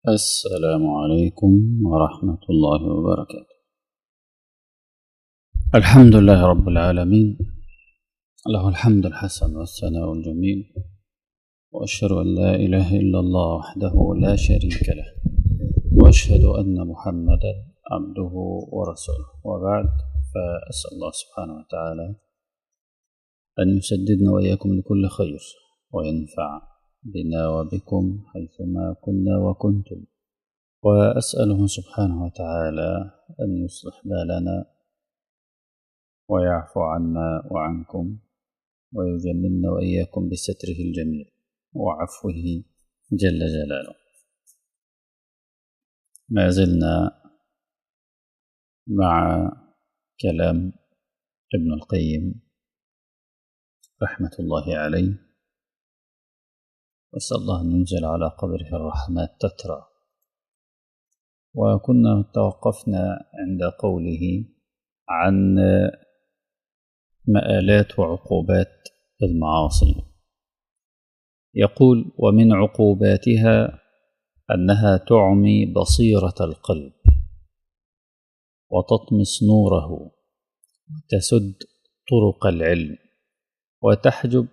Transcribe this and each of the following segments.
السلام عليكم ورحمة الله وبركاته الحمد لله رب العالمين له الحمد الحسن والثناء الجميل وأشهد أن لا إله إلا الله وحده لا شريك له وأشهد أن محمدا عبده ورسوله وبعد فأسأل الله سبحانه وتعالى أن يسددنا وإياكم لكل خير وينفع بنا وبكم حيثما كنا وكنتم وأسأله سبحانه وتعالى أن يصلح بالنا ويعفو عنا وعنكم ويجملنا وإياكم بستره الجميل وعفوه جل جلاله ما زلنا مع كلام ابن القيم رحمة الله عليه وأسأل الله أن ينزل على قبره الرحمات تترى وكنا توقفنا عند قوله عن مآلات وعقوبات المعاصي يقول ومن عقوباتها أنها تعمي بصيرة القلب وتطمس نوره وتسد طرق العلم وتحجب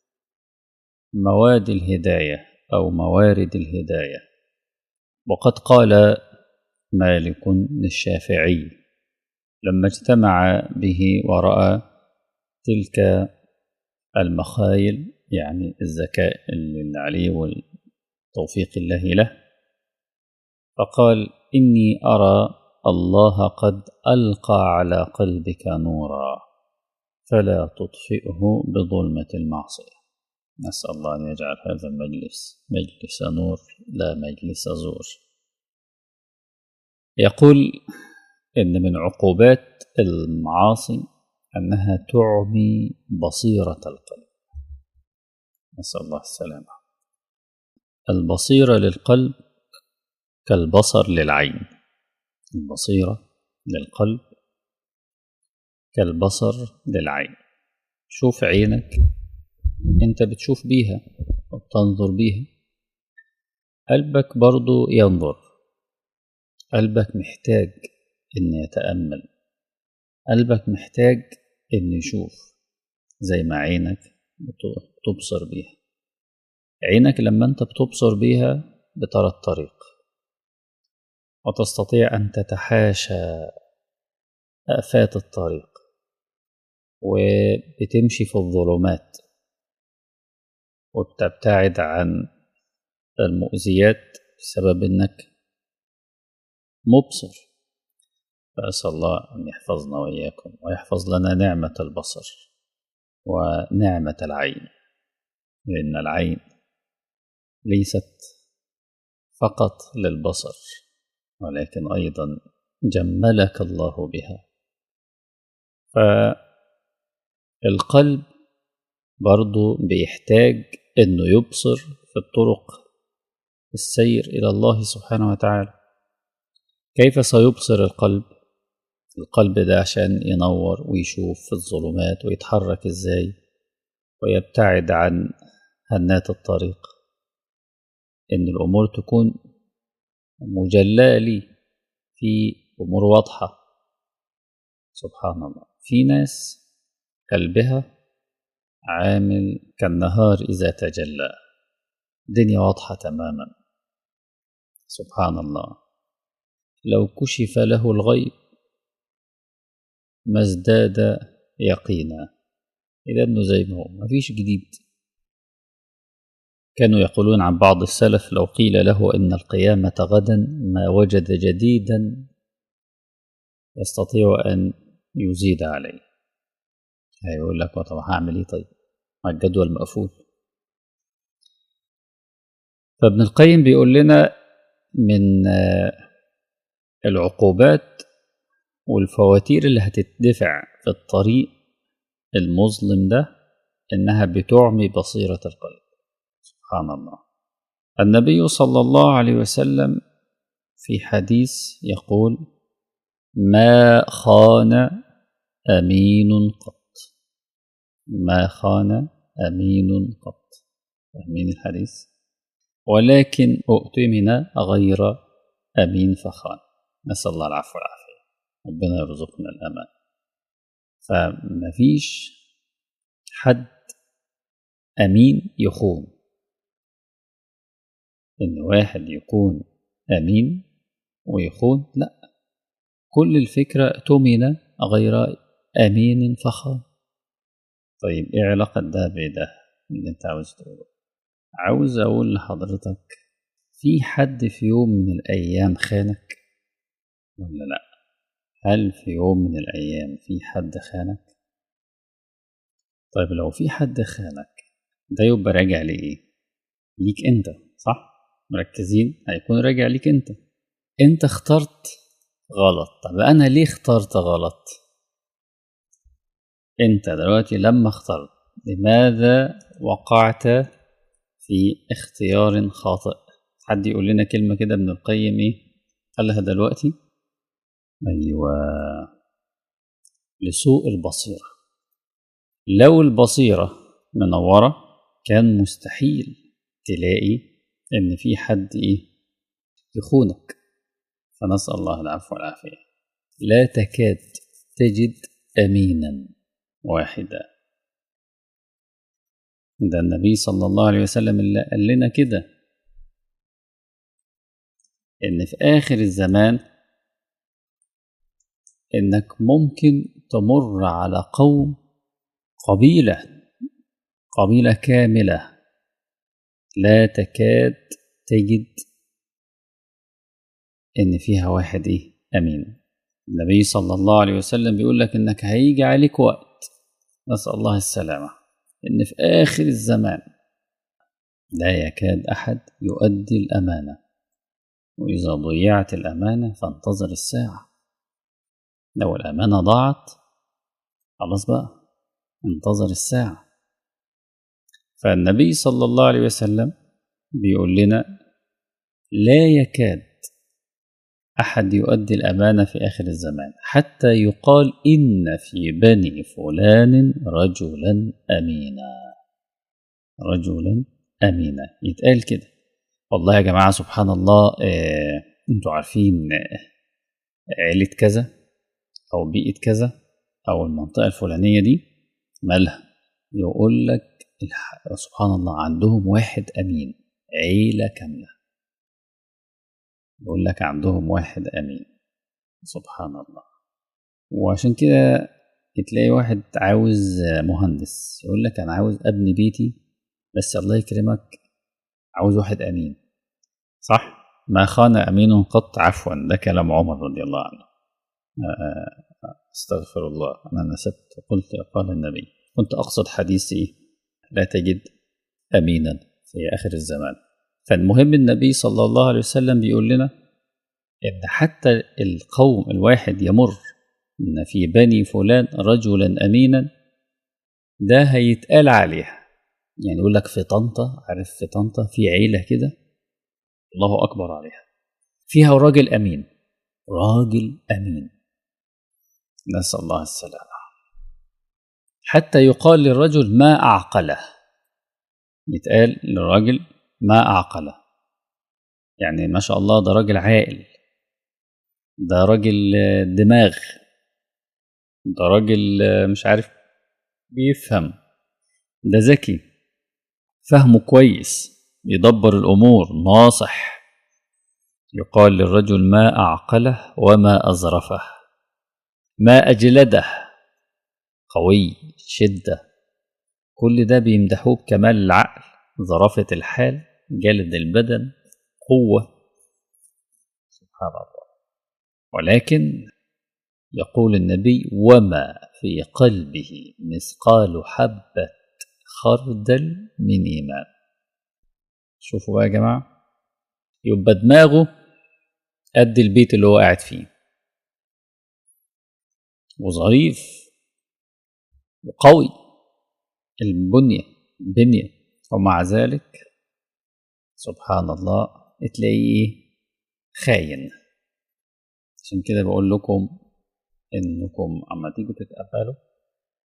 مواد الهداية أو موارد الهداية وقد قال مالك للشافعي لما اجتمع به ورأى تلك المخايل يعني الذكاء اللي عليه والتوفيق الله له فقال إني أرى الله قد ألقى على قلبك نورا فلا تطفئه بظلمة المعصية نسأل الله أن يجعل هذا المجلس مجلس نور لا مجلس زور يقول إن من عقوبات المعاصي أنها تعمي بصيرة القلب نسأل الله السلامة البصيرة للقلب كالبصر للعين البصيرة للقلب كالبصر للعين شوف عينك انت بتشوف بيها وبتنظر بيها قلبك برضو ينظر قلبك محتاج ان يتأمل قلبك محتاج ان يشوف زي ما عينك بتبصر بيها عينك لما انت بتبصر بيها بترى الطريق وتستطيع ان تتحاشى آفات الطريق وبتمشي في الظلمات وبتبتعد عن المؤذيات بسبب انك مبصر فأسأل الله أن يحفظنا وإياكم ويحفظ لنا نعمة البصر ونعمة العين لأن العين ليست فقط للبصر ولكن أيضا جملك الله بها فالقلب برضو بيحتاج انه يبصر في الطرق السير الى الله سبحانه وتعالى كيف سيبصر القلب القلب ده عشان ينور ويشوف في الظلمات ويتحرك ازاي ويبتعد عن هنات الطريق ان الامور تكون مجلاة لي في امور واضحة سبحان الله في ناس قلبها عامل كالنهار إذا تجلى دنيا واضحة تماما سبحان الله لو كشف له الغيب ما ازداد يقينا إذا أنه زي ما هو ما فيش جديد كانوا يقولون عن بعض السلف لو قيل له إن القيامة غدا ما وجد جديدا يستطيع أن يزيد عليه هيقول لك طب هعمل ايه طيب مع الجدول مقفول فابن القيم بيقول لنا من العقوبات والفواتير اللي هتدفع في الطريق المظلم ده انها بتعمي بصيرة القلب سبحان الله النبي صلى الله عليه وسلم في حديث يقول ما خان أمين قط ما خان أمين قط فاهمين الحديث ولكن اؤتمن غير امين فخان نسال الله العفو والعافيه ربنا يرزقنا الامان فمفيش حد امين يخون ان واحد يكون امين ويخون لا كل الفكره اؤتمن غير امين فخان طيب ايه علاقه ده بده اللي انت عاوز تقوله عاوز اقول لحضرتك في حد في يوم من الايام خانك ولا لا هل في يوم من الايام في حد خانك طيب لو في حد خانك ده يبقى راجع لايه ليك انت صح مركزين هيكون راجع ليك انت انت اخترت غلط طب انا ليه اخترت غلط انت دلوقتي لما اخترت لماذا وقعت في اختيار خاطئ حد يقول لنا كلمة كده ابن القيم ايه قالها دلوقتي ايوه لسوء البصيرة لو البصيرة منورة كان مستحيل تلاقي ان في حد ايه يخونك فنسأل الله العفو والعافية لا تكاد تجد أمينا واحدا ده النبي صلى الله عليه وسلم اللي قال لنا كده ان في اخر الزمان انك ممكن تمر على قوم قبيله قبيله كامله لا تكاد تجد ان فيها واحد ايه امين النبي صلى الله عليه وسلم بيقول لك انك هيجي عليك وقت نسال الله السلامه ان في اخر الزمان لا يكاد احد يؤدي الامانه واذا ضيعت الامانه فانتظر الساعه لو الامانه ضاعت خلاص بقى انتظر الساعه فالنبي صلى الله عليه وسلم بيقول لنا لا يكاد احد يؤدي الامانه في اخر الزمان حتى يقال ان في بني فلان رجلا امينا رجلا امينا يتقال كده والله يا جماعه سبحان الله آه انتوا عارفين آه عيله كذا او بيئه كذا او المنطقه الفلانيه دي مالها يقول لك سبحان الله عندهم واحد امين عيله كامله يقول لك عندهم واحد امين سبحان الله وعشان كده تلاقي واحد عاوز مهندس يقول لك انا عاوز ابني بيتي بس الله يكرمك عاوز واحد امين صح ما خان امين قط عفوا ده كلام عمر رضي الله عنه استغفر الله انا نسبت قلت قال النبي كنت اقصد حديثي لا تجد امينا في اخر الزمان فالمهم النبي صلى الله عليه وسلم بيقول لنا ان حتى القوم الواحد يمر ان في بني فلان رجلا امينا ده هيتقال عليها يعني يقول لك في طنطا عارف في طنطا في عيله كده الله اكبر عليها فيها راجل امين راجل امين نسال الله السلامه حتى يقال للرجل ما اعقله يتقال للراجل ما أعقله يعني ما شاء الله ده راجل عاقل ده راجل دماغ ده راجل مش عارف بيفهم ده ذكي فهمه كويس يدبر الأمور ناصح يقال للرجل ما أعقله وما أزرفه ما أجلده قوي شدة كل ده بيمدحوه بكمال العقل ظرافة الحال جلد البدن قوة سبحان الله ولكن يقول النبي وما في قلبه مثقال حبة خردل من إيمان شوفوا بقى يا جماعة يبقى دماغه قد البيت اللي هو قاعد فيه وظريف وقوي البنية بنية ومع ذلك سبحان الله تلاقيه خاين عشان كده بقول لكم انكم اما تيجوا تتقبلوا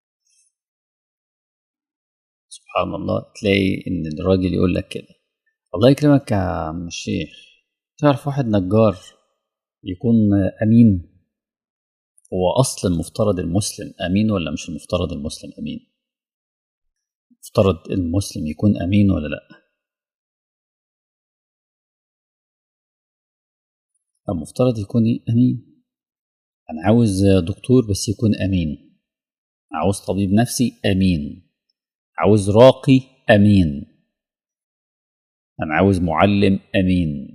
سبحان الله تلاقي ان الراجل يقول لك كده الله يكرمك يا عم الشيخ تعرف واحد نجار يكون الشيخ تعرف واحد نجار يكون أمين هو أصل المفترض المسلم أمين ولا مش المفترض المسلم أمين مفترض المسلم يكون أمين ولا لأ المفترض يكون أمين أنا عاوز دكتور بس يكون أمين عاوز طبيب نفسي أمين عاوز راقي أمين أنا عاوز معلم أمين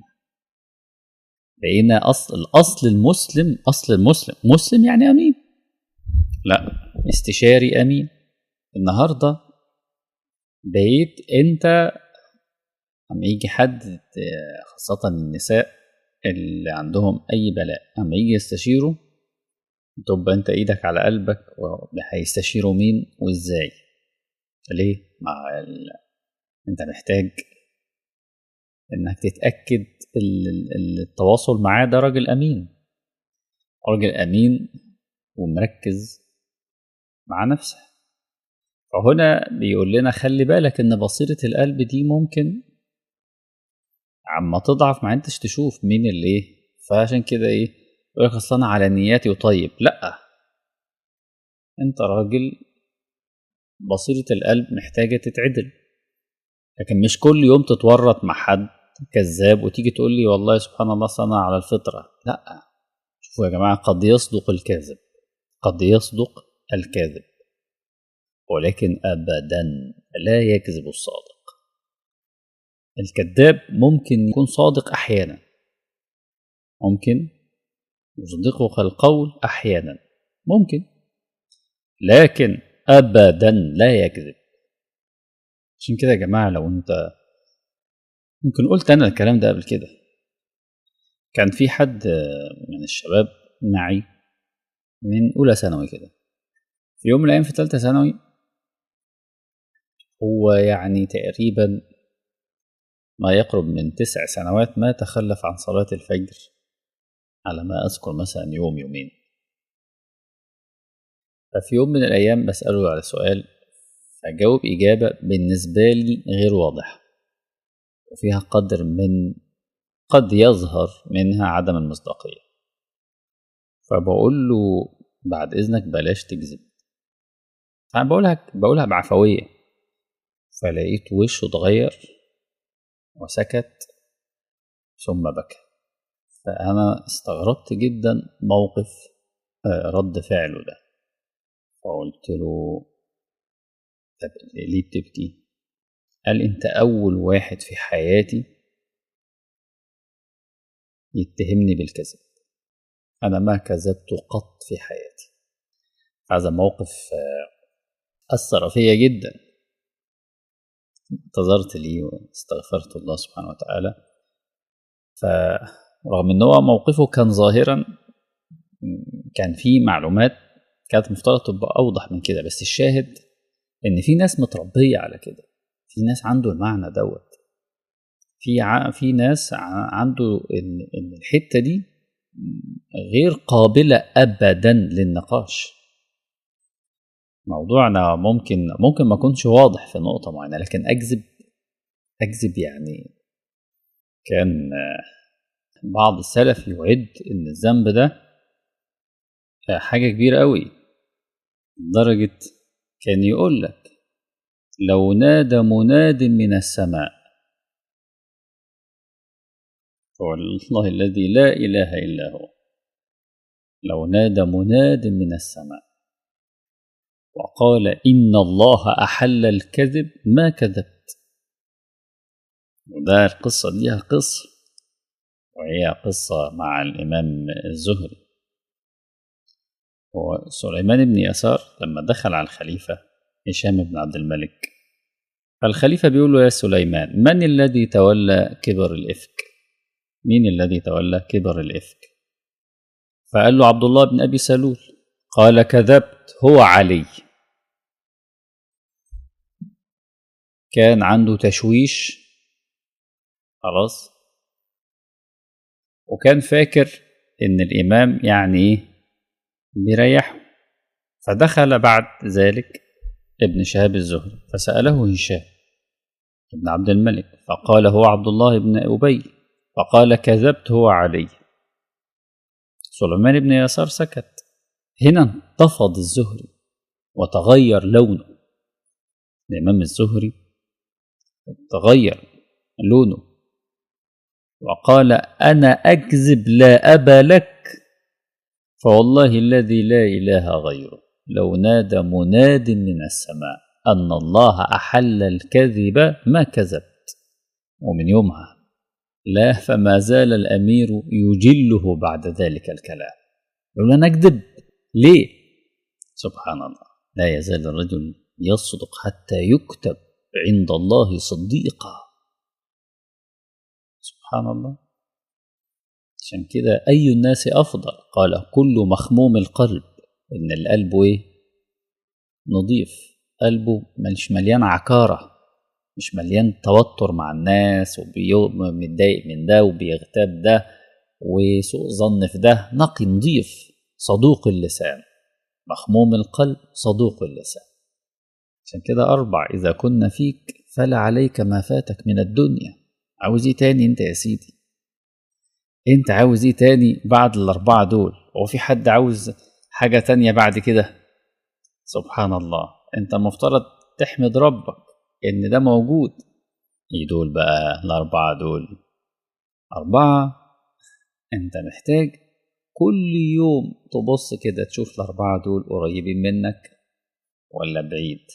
بقينا أصل الأصل المسلم أصل المسلم مسلم يعني أمين لا استشاري أمين النهاردة بقيت أنت أما يجي حد خاصة النساء اللي عندهم أي بلاء أما يجي يستشيروا تبقى أنت إيدك على قلبك هيستشيروا مين وإزاي ليه؟ مع ال... أنت محتاج انك تتاكد التواصل معاه ده راجل امين راجل امين ومركز مع نفسه فهنا بيقول لنا خلي بالك ان بصيره القلب دي ممكن عما تضعف ما انتش تشوف مين اللي ايه فعشان كده ايه يقول لك اصل انا على نياتي وطيب لا انت راجل بصيره القلب محتاجه تتعدل لكن مش كل يوم تتورط مع حد كذاب وتيجي تقول لي والله سبحان الله صنع على الفطرة لا شوفوا يا جماعة قد يصدق الكاذب قد يصدق الكاذب ولكن أبدا لا يكذب الصادق الكذاب ممكن يكون صادق أحيانا ممكن يصدقك القول أحيانا ممكن لكن أبدا لا يكذب عشان كده يا جماعة لو أنت ممكن قلت أنا الكلام ده قبل كده كان في حد من الشباب معي من أولى ثانوي كده في يوم من الأيام في تالتة ثانوي هو يعني تقريبا ما يقرب من تسع سنوات ما تخلف عن صلاة الفجر على ما أذكر مثلا يوم يومين ففي يوم من الأيام بسأله على سؤال فجاوب إجابة بالنسبة لي غير واضحة وفيها قدر من قد يظهر منها عدم المصداقية فبقول له بعد إذنك بلاش تكذب أنا بقولها بقولها بعفوية فلقيت وشه اتغير وسكت ثم بكى فأنا استغربت جدا موقف رد فعله ده فقلت له طب ليه بتبكي قال انت اول واحد في حياتي يتهمني بالكذب انا ما كذبت قط في حياتي هذا موقف اثر فيا جدا اعتذرت لي واستغفرت الله سبحانه وتعالى فرغم ان هو موقفه كان ظاهرا كان فيه معلومات كانت مفترض تبقى اوضح من كده بس الشاهد ان في ناس متربيه على كده في ناس عنده المعنى دوت في ع... في ناس عنده ان ان الحته دي غير قابله ابدا للنقاش موضوعنا ممكن ممكن ما اكونش واضح في نقطه معينه لكن اكذب اكذب يعني كان بعض السلف يعد ان الذنب ده حاجه كبيره قوي لدرجه كان يقول لك لو نادى مناد من السماء والله الذي لا إله إلا هو لو نادى مناد من السماء وقال إن الله أحل الكذب ما كذبت وده القصة ليها قصة وهي قصة مع الإمام الزهري هو سليمان بن يسار لما دخل على الخليفة هشام بن عبد الملك فالخليفة بيقول له يا سليمان من الذي تولى كبر الإفك مين الذي تولى كبر الإفك فقال له عبد الله بن أبي سلول قال كذبت هو علي كان عنده تشويش خلاص وكان فاكر ان الامام يعني ايه بيريحه فدخل بعد ذلك ابن شهاب الزهري فسأله هشام بن عبد الملك فقال هو عبد الله بن أبي فقال كذبت هو علي سليمان بن يسار سكت هنا انتفض الزهري وتغير لونه الإمام الزهري تغير لونه وقال أنا أكذب لا أبا لك فوالله الذي لا إله غيره لو نادى مناد من السماء أن الله أحل الكذب ما كذبت ومن يومها لا فما زال الأمير يجله بعد ذلك الكلام يقول أنا أكذب ليه سبحان الله لا يزال الرجل يصدق حتى يكتب عند الله صديقا سبحان الله عشان كده أي الناس أفضل قال كل مخموم القلب إن القلب إيه نظيف قلبه مش مليان عكارة مش مليان توتر مع الناس ومتضايق من ده وبيغتاب ده وسوء ظن في ده نقي نظيف صدوق اللسان مخموم القلب صدوق اللسان عشان كده أربع إذا كنا فيك فلا عليك ما فاتك من الدنيا عاوز إيه تاني أنت يا سيدي أنت عاوز إيه تاني بعد الأربعة دول هو في حد عاوز حاجة تانية بعد كده سبحان الله أنت مفترض تحمد ربك إن ده موجود إيه دول بقى الأربعة دول أربعة أنت محتاج كل يوم تبص كده تشوف الأربعة دول قريبين منك ولا بعيد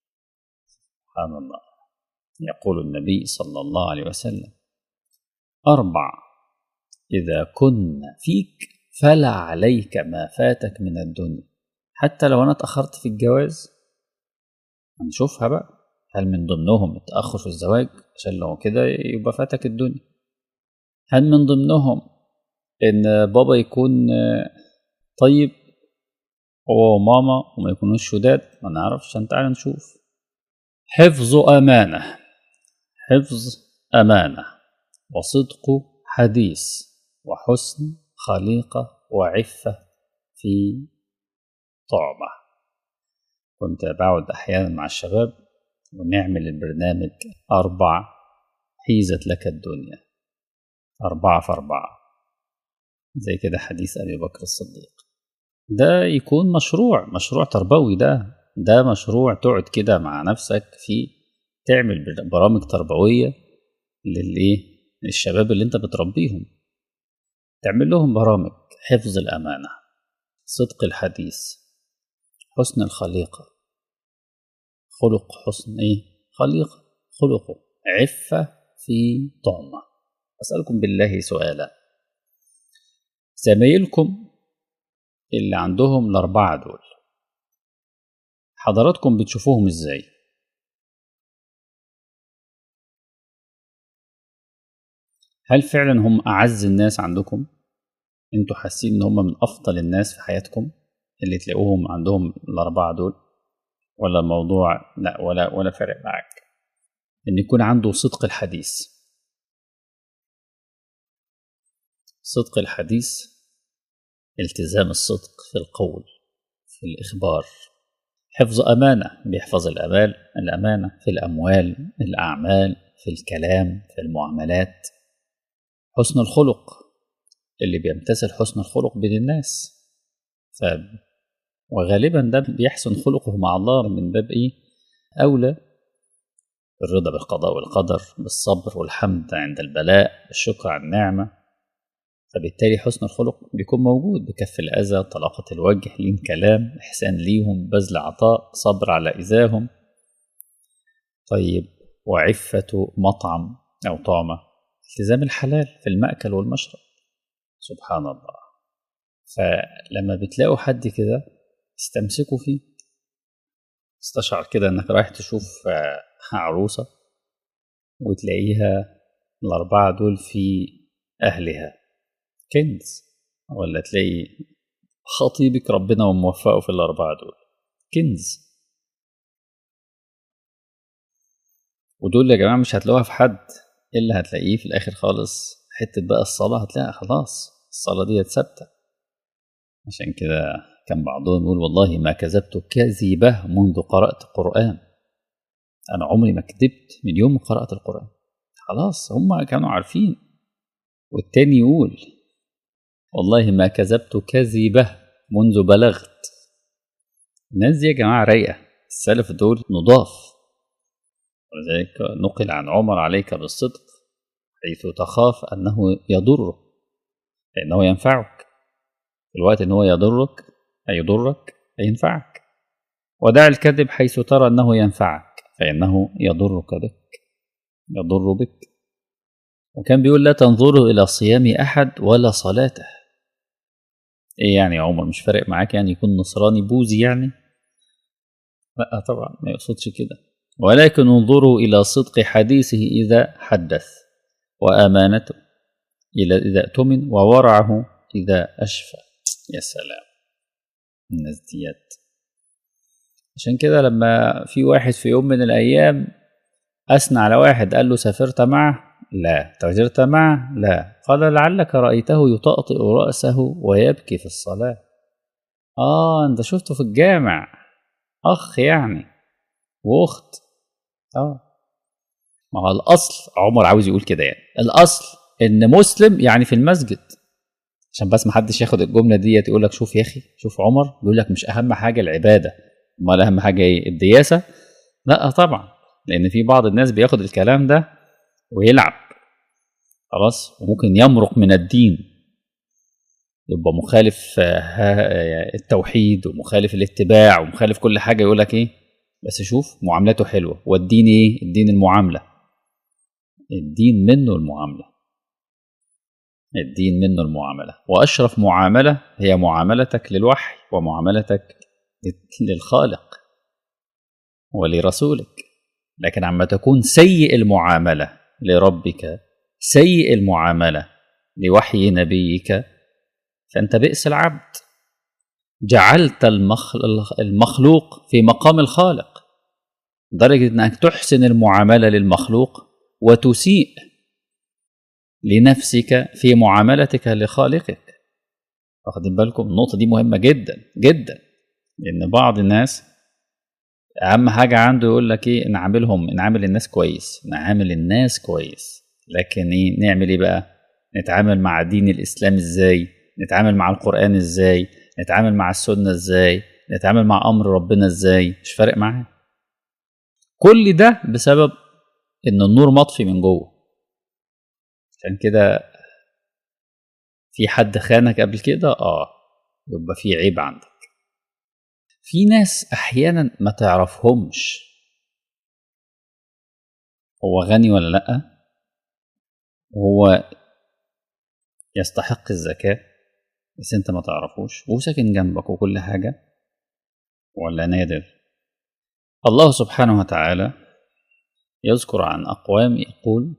سبحان الله يقول النبي صلى الله عليه وسلم أربع إذا كنا فيك فلا عليك ما فاتك من الدنيا حتى لو أنا اتأخرت في الجواز هنشوفها بقى هل من ضمنهم التأخر في الزواج عشان لو كده يبقى فاتك الدنيا هل من ضمنهم إن بابا يكون طيب هو وماما وما يكونوش شداد ما نعرفش عشان تعالى نشوف حفظ أمانة حفظ أمانة وصدق حديث وحسن خليقة وعفة في طعمة كنت بقعد أحيانا مع الشباب ونعمل البرنامج أربع حيزت لك الدنيا أربعة في أربعة زي كده حديث أبي بكر الصديق ده يكون مشروع مشروع تربوي ده ده مشروع تقعد كده مع نفسك في تعمل برامج تربوية للإيه للشباب اللي أنت بتربيهم تعمل لهم برامج حفظ الأمانة صدق الحديث حسن الخليقة خلق حسن إيه خليقة خلقه عفة في طعمة أسألكم بالله سؤالا زمايلكم اللي عندهم الأربعة دول حضراتكم بتشوفوهم إزاي؟ هل فعلا هم أعز الناس عندكم؟ انتوا حاسين ان هم من افضل الناس في حياتكم اللي تلاقوهم عندهم الاربعه دول ولا الموضوع لا ولا ولا فارق معاك ان يكون عنده صدق الحديث صدق الحديث التزام الصدق في القول في الاخبار حفظ امانه بيحفظ الامال الامانه في الاموال الاعمال في الكلام في المعاملات حسن الخلق اللي بيمتثل حسن الخلق بين الناس ف وغالبا ده بيحسن خلقه مع الله من باب ايه اولى الرضا بالقضاء والقدر بالصبر والحمد عند البلاء الشكر على النعمة فبالتالي حسن الخلق بيكون موجود بكف الأذى طلاقة الوجه لين كلام إحسان ليهم بذل عطاء صبر على إذاهم طيب وعفة مطعم أو طعمة التزام الحلال في المأكل والمشرب سبحان الله فلما بتلاقوا حد كده استمسكوا فيه استشعر كده انك رايح تشوف عروسة وتلاقيها الأربعة دول في أهلها كنز ولا تلاقي خطيبك ربنا وموفقه في الأربعة دول كنز ودول يا جماعة مش هتلاقوها في حد إلا هتلاقيه في الآخر خالص حتة بقى الصلاة هتلاقيها خلاص الصلاة دي ثابتة عشان كده كان بعضهم يقول والله ما كذبت كذبة منذ قرأت قرآن انا عمري ما كذبت من يوم ما قرات القران خلاص هم كانوا عارفين والتاني يقول والله ما كذبت كذبه منذ بلغت الناس دي يا جماعه رايقه السلف دول نضاف ولذلك نقل عن عمر عليك بالصدق حيث تخاف انه يضرك لانه ينفعك في الوقت ان هو يضرك اي يضرك ينفعك ودع الكذب حيث ترى انه ينفعك فانه يضرك بك يضر بك وكان بيقول لا تنظروا الى صيام احد ولا صلاته ايه يعني يا عمر مش فارق معاك يعني يكون نصراني بوذي يعني لا طبعا ما يقصدش كده ولكن انظروا الى صدق حديثه اذا حدث وامانته اذا اؤتمن وورعه اذا اشفى يا سلام الناس ديت عشان كده لما في واحد في يوم من الايام اثنى على واحد قال له سافرت معه لا تاجرت معه لا قال لعلك رايته يطأطئ راسه ويبكي في الصلاه اه انت شفته في الجامع اخ يعني واخت اه ما هو الاصل عمر عاوز يقول كده يعني الاصل ان مسلم يعني في المسجد عشان بس ما حدش ياخد الجمله ديت يقول لك شوف يا اخي شوف عمر بيقول لك مش اهم حاجه العباده امال اهم حاجه ايه الدياسه لا طبعا لان في بعض الناس بياخد الكلام ده ويلعب خلاص وممكن يمرق من الدين يبقى مخالف التوحيد ومخالف الاتباع ومخالف كل حاجه يقول لك ايه بس شوف معاملته حلوه والدين ايه الدين المعامله الدين منه المعامله الدين منه المعامله واشرف معامله هي معاملتك للوحي ومعاملتك للخالق ولرسولك لكن عما تكون سيء المعامله لربك سيء المعامله لوحي نبيك فانت بئس العبد جعلت المخلوق في مقام الخالق لدرجه انك تحسن المعامله للمخلوق وتسيء لنفسك في معاملتك لخالقك واخدين بالكم النقطه دي مهمه جدا جدا لان بعض الناس اهم حاجه عنده يقول لك ايه نعاملهم نعامل الناس كويس نعامل الناس كويس لكن ايه نعمل ايه بقى نتعامل مع دين الاسلام ازاي نتعامل مع القران ازاي نتعامل مع السنه ازاي نتعامل مع امر ربنا ازاي مش فارق معاه كل ده بسبب ان النور مطفي من جوه عشان كده في حد خانك قبل كده اه يبقى في عيب عندك في ناس احيانا ما تعرفهمش هو غني ولا لا وهو يستحق الزكاه بس انت ما تعرفوش وساكن جنبك وكل حاجه ولا نادر الله سبحانه وتعالى يذكر عن اقوام يقول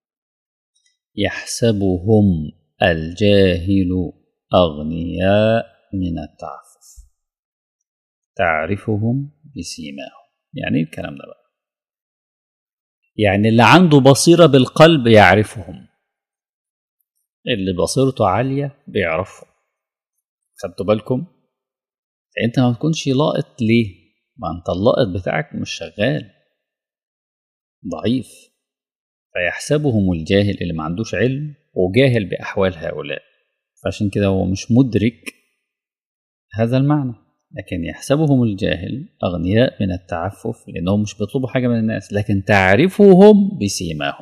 يحسبهم الجاهل اغنياء من التعفف تعرفهم بسيماهم يعني ايه الكلام ده بقى يعني اللي عنده بصيره بالقلب يعرفهم اللي بصيرته عاليه بيعرفهم خدتوا بالكم انت ما تكونش لاقط ليه ما انت اللاقط بتاعك مش شغال ضعيف فيحسبهم الجاهل اللي ما عندوش علم وجاهل بأحوال هؤلاء فعشان كده هو مش مدرك هذا المعنى لكن يحسبهم الجاهل أغنياء من التعفف لأنهم مش بيطلبوا حاجة من الناس لكن تعرفهم بسيماهم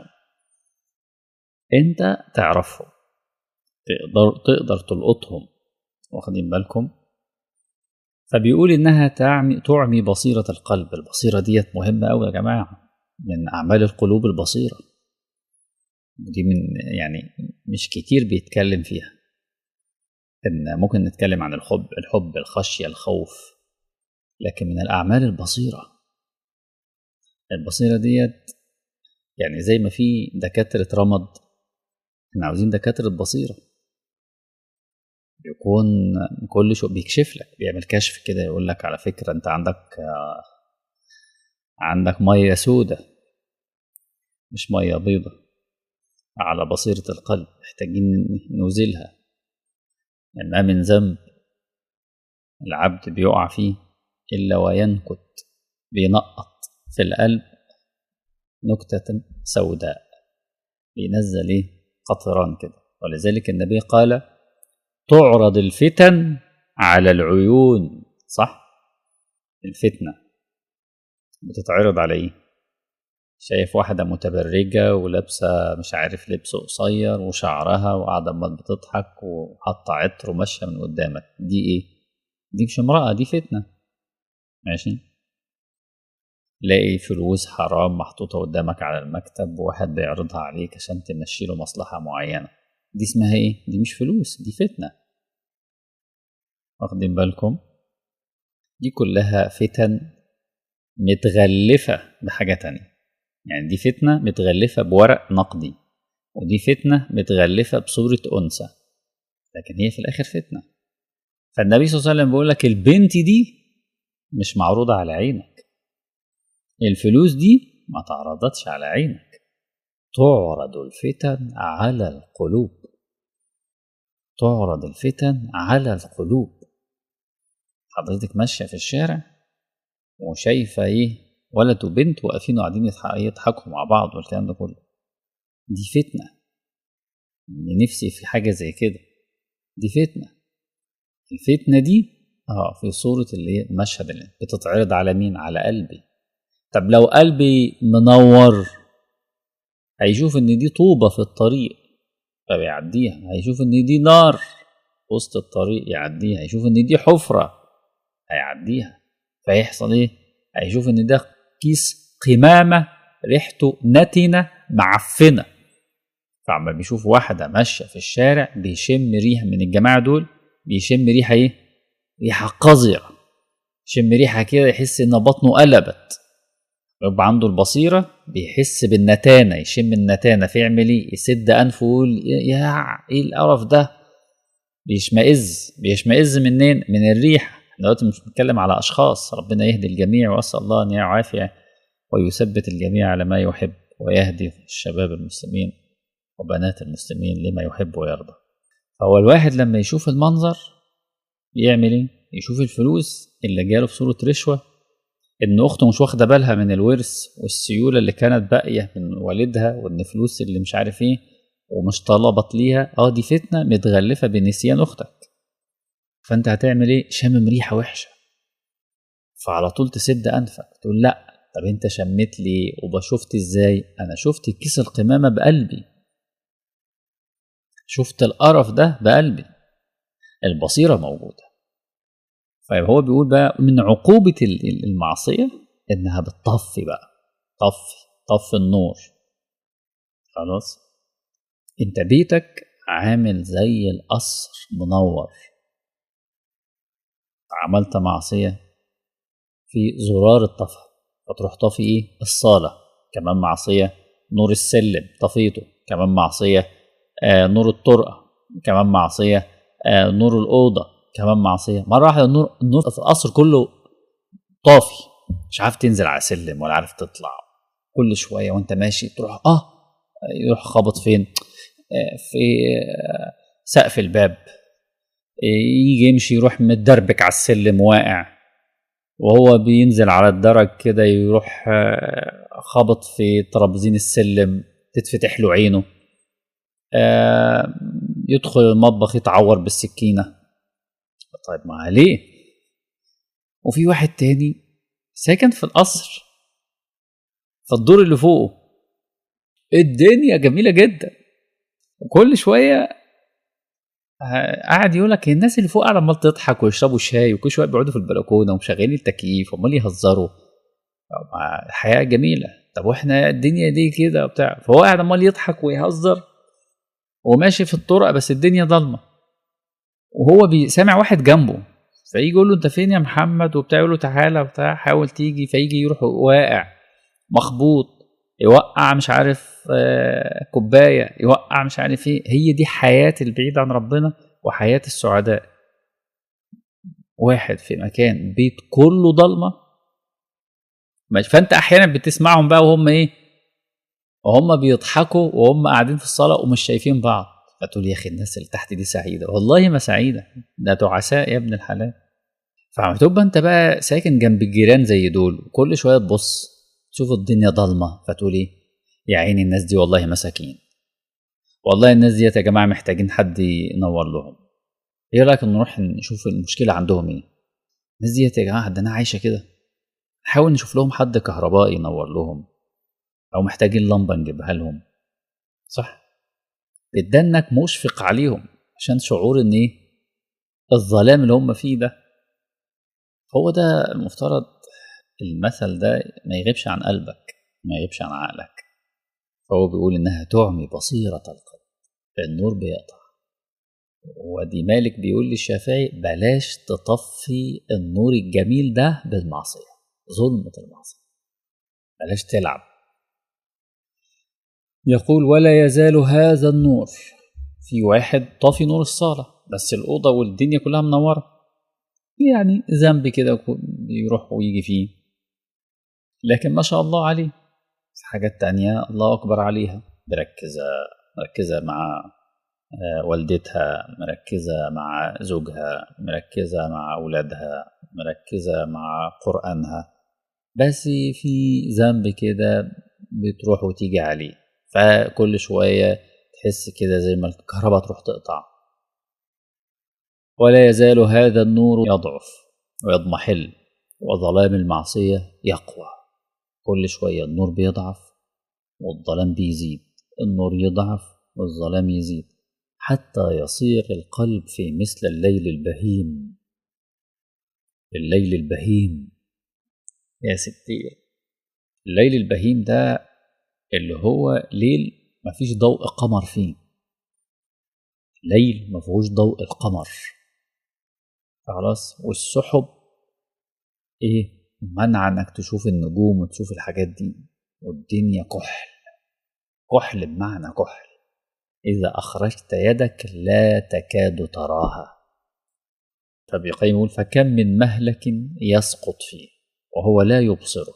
أنت تعرفهم تقدر تقدر تلقطهم واخدين بالكم فبيقول إنها تعمي تعمي بصيرة القلب البصيرة ديت مهمة أوي يا جماعة من أعمال القلوب البصيرة دي من يعني مش كتير بيتكلم فيها إن ممكن نتكلم عن الحب الحب الخشية الخوف لكن من الأعمال البصيرة البصيرة ديت يعني زي ما في دكاترة رمد احنا عاوزين دكاترة بصيرة يكون كل شو بيكشف لك بيعمل كشف كده يقول لك على فكرة انت عندك عندك مية سودة مش مية بيضة على بصيرة القلب محتاجين نزيلها ما من ذنب العبد بيقع فيه إلا وينكت بينقط في القلب نكتة سوداء بينزل ايه قطران كده ولذلك النبي قال تعرض الفتن على العيون صح الفتنة بتتعرض على ايه شايف واحدة متبرجة ولابسة مش عارف لبس قصير وشعرها وقاعدة عمال بتضحك وحاطة عطر وماشية من قدامك دي ايه؟ دي مش امرأة دي فتنة ماشي لاقي فلوس حرام محطوطة قدامك على المكتب وواحد بيعرضها عليك عشان تمشي له مصلحة معينة دي اسمها ايه؟ دي مش فلوس دي فتنة واخدين بالكم؟ دي كلها فتن متغلفة بحاجة تانية يعني دي فتنة متغلفة بورق نقدي ودي فتنة متغلفة بصورة أنثى لكن هي في الآخر فتنة فالنبي صلى الله عليه وسلم بيقول لك البنت دي مش معروضة على عينك الفلوس دي ما تعرضتش على عينك تعرض الفتن على القلوب تعرض الفتن على القلوب حضرتك ماشية في الشارع وشايفة ايه ولد وبنت واقفين وقاعدين يضحكوا مع بعض والكلام ده كله دي فتنة نفسي في حاجة زي كده دي فتنة الفتنة دي اه في صورة اللي هي المشهد اللي بتتعرض على مين على قلبي طب لو قلبي منور هيشوف ان دي طوبة في الطريق فبيعديها هيشوف ان دي نار وسط الطريق يعديها هيشوف ان دي حفرة هيعديها فيحصل ايه هيشوف ان ده كيس قمامة ريحته نتنة معفنة فعما بيشوف واحدة ماشية في الشارع بيشم ريحة من الجماعة دول بيشم ريحة ايه ريحة قذرة يشم ريحة كده يحس ان بطنه قلبت يبقى عنده البصيرة بيحس بالنتانة يشم النتانة فيعمل ايه يسد أنفه ويقول يا ايه القرف ده بيشمئز بيشمئز منين من الريحة دلوقتي مش بنتكلم على أشخاص ربنا يهدي الجميع وأسأل الله أن يعافي ويثبت الجميع على ما يحب ويهدي الشباب المسلمين وبنات المسلمين لما يحب ويرضى فهو الواحد لما يشوف المنظر يعمل ايه يشوف الفلوس اللي جاله في صورة رشوة ان اخته مش واخده بالها من الورث والسيوله اللي كانت باقيه من والدها وان فلوس اللي مش عارف ايه ومش طلبت ليها اه دي فتنه متغلفه بنسيان اختك فانت هتعمل ايه شامم ريحه وحشه فعلى طول تسد انفك تقول لا طب انت شميت لي وبشفت ازاي انا شفت كيس القمامه بقلبي شفت القرف ده بقلبي البصيره موجوده فهو بيقول بقى من عقوبة المعصية إنها بتطفي بقى طفي طفي النور خلاص أنت بيتك عامل زي القصر منور عملت معصية في زرار الطفى فتروح طافي إيه الصالة كمان معصية نور السلم طفيته كمان معصية آه نور الطرقة كمان معصية آه نور الأوضة كمان معصيه مره واحده النور النور في القصر كله طافي مش عارف تنزل على سلم ولا عارف تطلع كل شويه وانت ماشي تروح اه يروح خابط فين آه في آه سقف الباب آه يجي يمشي يروح متدربك على السلم واقع وهو بينزل على الدرج كده يروح خابط في ترابزين السلم تتفتح له عينه يدخل المطبخ يتعور بالسكينه طيب ما عليه وفي واحد تاني ساكن في القصر في الدور اللي فوقه الدنيا جميله جدا وكل شويه قاعد يقول لك الناس اللي فوق قاعده عمال تضحك ويشربوا شاي وكل شويه بيقعدوا في البلكونه ومشغلين التكييف وعمال يهزروا الحياه جميله طب واحنا الدنيا دي كده وبتاع فهو قاعد عمال يضحك ويهزر وماشي في الطرق بس الدنيا ضلمه وهو سامع واحد جنبه فيجي يقول له انت فين يا محمد وبتاع يقول له تعالى وبتاع حاول تيجي فيجي يروح واقع مخبوط يوقع مش عارف آه كوبايه يوقع مش عارف ايه هي دي حياه البعيد عن ربنا وحياه السعداء واحد في مكان بيت كله ضلمه فانت احيانا بتسمعهم بقى وهم ايه وهم بيضحكوا وهم قاعدين في الصلاه ومش شايفين بعض فتقول يا اخي الناس اللي تحت دي سعيده والله ما سعيده ده تعساء يا ابن الحلال فعم تبقى انت بقى ساكن جنب الجيران زي دول كل شويه تبص تشوف الدنيا ضلمة فتقول ايه يا عيني الناس دي والله مساكين والله الناس دي يا جماعة محتاجين حد ينور لهم ايه رأيك نروح نشوف المشكلة عندهم ايه الناس دي يا جماعة عندنا عايشة كده نحاول نشوف لهم حد كهربائي ينور لهم او محتاجين لمبة نجيبها لهم صح بدنك مشفق عليهم عشان شعور ان ايه الظلام اللي هم فيه ده هو ده المفترض المثل ده ما يغيبش عن قلبك ما يغيبش عن عقلك فهو بيقول انها تعمي بصيرة القلب النور بيقطع ودي مالك بيقول للشافعي بلاش تطفي النور الجميل ده بالمعصية ظلمة المعصية بلاش تلعب يقول ولا يزال هذا النور في واحد طافي نور الصالة بس الأوضة والدنيا كلها منورة يعني ذنب كده يروح ويجي فيه لكن ما شاء الله عليه حاجات تانية الله أكبر عليها مركزة مركزة مع والدتها مركزة مع زوجها مركزة مع أولادها مركزة مع قرآنها بس في ذنب كده بتروح وتيجي عليه فكل شوية تحس كده زي ما الكهرباء تروح تقطع ولا يزال هذا النور يضعف ويضمحل وظلام المعصية يقوى كل شوية النور بيضعف والظلام بيزيد النور يضعف والظلام يزيد حتى يصير القلب في مثل الليل البهيم الليل البهيم يا ستي الليل البهيم ده اللي هو ليل مفيش ضوء قمر فيه ليل مفيهوش ضوء القمر خلاص والسحب ايه منع انك تشوف النجوم وتشوف الحاجات دي والدنيا كحل كحل بمعنى كحل إذا أخرجت يدك لا تكاد تراها فابن القيم يقول فكم من مهلك يسقط فيه وهو لا يبصره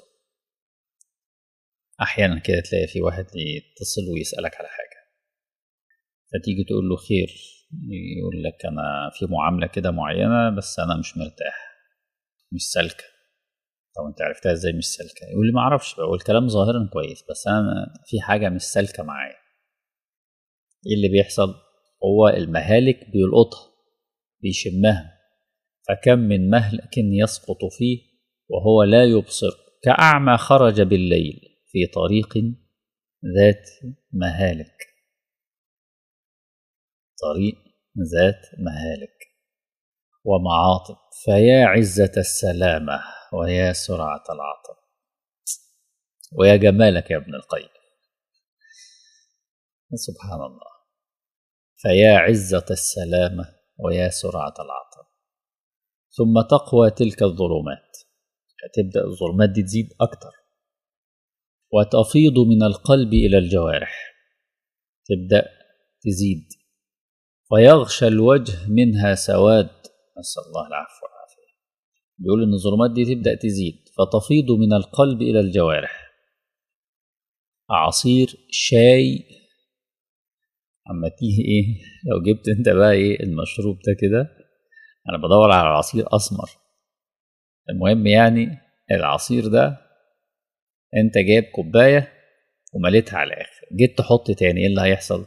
أحيانا كده تلاقي في واحد يتصل ويسألك على حاجة فتيجي تقول له خير يقول لك أنا في معاملة كده معينة بس أنا مش مرتاح مش سالكة طب أنت عرفتها إزاي مش سالكة يقول لي ما أعرفش بقى والكلام ظاهرا كويس بس أنا في حاجة مش سالكة معايا إيه اللي بيحصل هو المهالك بيلقطها بيشمها فكم من مهلك يسقط فيه وهو لا يبصر كأعمى خرج بالليل في طريق ذات مهالك طريق ذات مهالك ومعاطب فيا عزة السلامة ويا سرعة العطب ويا جمالك يا ابن القيم سبحان الله فيا عزة السلامة ويا سرعة العطب ثم تقوى تلك الظلمات تبدأ الظلمات دي تزيد أكتر وتفيض من القلب إلى الجوارح تبدأ تزيد ويغشى الوجه منها سواد نسأل الله العفو والعافية بيقول إن الظلمات دي تبدأ تزيد فتفيض من القلب إلى الجوارح عصير شاي اما تيجي ايه لو جبت انت بقى ايه المشروب ده كده انا بدور على عصير اسمر المهم يعني العصير ده انت جايب كوبايه ومليتها على الاخر جيت تحط تاني ايه اللي هيحصل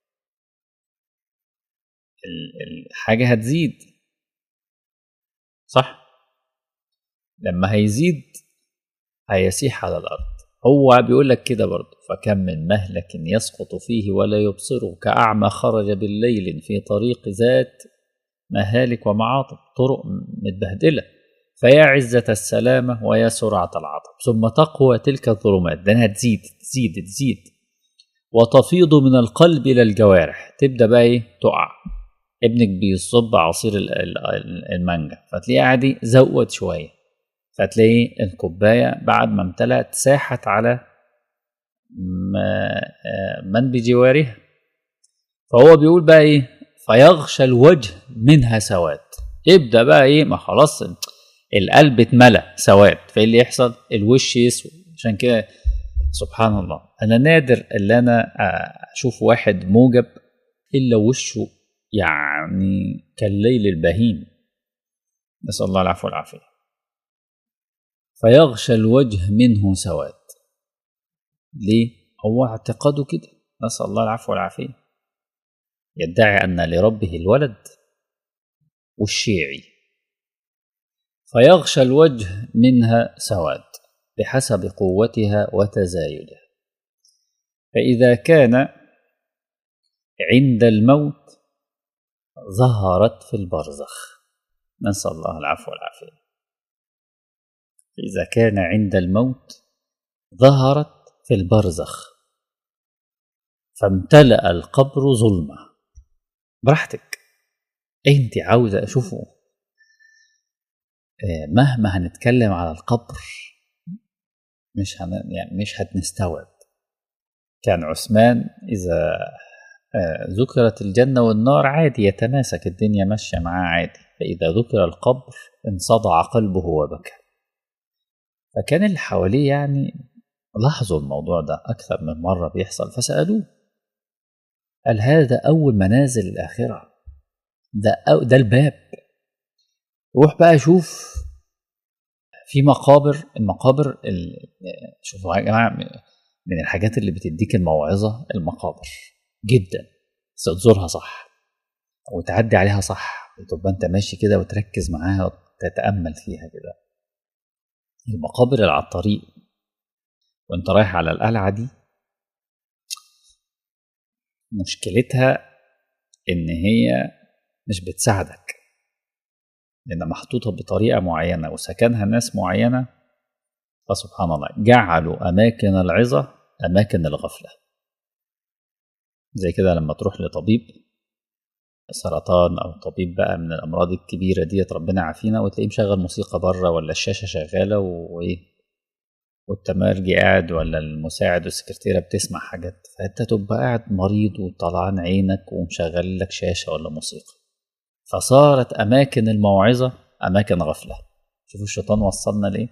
الحاجه هتزيد صح لما هيزيد هيسيح على الارض هو بيقول لك كده برضه فكم من مهلك يسقط فيه ولا يبصره كأعمى خرج بالليل في طريق ذات مهالك ومعاطب طرق متبهدلة فيا عزة السلامة ويا سرعة العطب ثم تقوى تلك الظلمات لأنها تزيد تزيد تزيد وتفيض من القلب إلى الجوارح تبدأ بقى إيه تقع ابنك بيصب عصير المانجا فتلاقيه عادي زود شويه فتلاقي الكوباية بعد ما امتلأت ساحت على من بجوارها فهو بيقول بقى ايه فيغشى الوجه منها سواد ابدا بقى ايه ما خلاص القلب اتملى سواد فايه اللي يحصل الوش يسود عشان كده سبحان الله انا نادر اللي انا اشوف واحد موجب الا وشه يعني كالليل البهيم نسال الله العفو والعافيه فيغشى الوجه منه سواد ليه؟ هو اعتقاده كده نسأل الله العفو والعافية يدعي أن لربه الولد والشيعي فيغشى الوجه منها سواد بحسب قوتها وتزايدها فإذا كان عند الموت ظهرت في البرزخ نسأل الله العفو والعافية إذا كان عند الموت ظهرت في البرزخ فامتلأ القبر ظلمة براحتك انت عاوزة اشوفه مهما هنتكلم على القبر مش هن... يعني مش هنستوعب كان عثمان إذا ذكرت الجنة والنار عادي يتماسك الدنيا ماشية معاه عادي فإذا ذكر القبر انصدع قلبه وبكى فكان اللي حواليه يعني لاحظوا الموضوع ده أكثر من مرة بيحصل فسألوه قال هذا أول منازل الآخرة ده أو ده الباب روح بقى شوف في مقابر المقابر شوفوا يا جماعة من الحاجات اللي بتديك الموعظة المقابر جدا بس تزورها صح وتعدي عليها صح وتبقى انت ماشي كده وتركز معاها وتتأمل فيها كده المقابر اللي على الطريق وانت رايح على القلعة دي مشكلتها ان هي مش بتساعدك لان محطوطة بطريقة معينة وسكنها ناس معينة فسبحان الله جعلوا أماكن العظة أماكن الغفلة زي كده لما تروح لطبيب سرطان أو طبيب بقى من الأمراض الكبيرة ديت ربنا عافينا وتلاقيه مشغل موسيقى بره ولا الشاشة شغالة وإيه والتمرجي قاعد ولا المساعد والسكرتيرة بتسمع حاجات فأنت تبقى قاعد مريض وطلعان عينك ومشغل لك شاشة ولا موسيقى فصارت أماكن الموعظة أماكن غفلة شوفوا الشيطان وصلنا لإيه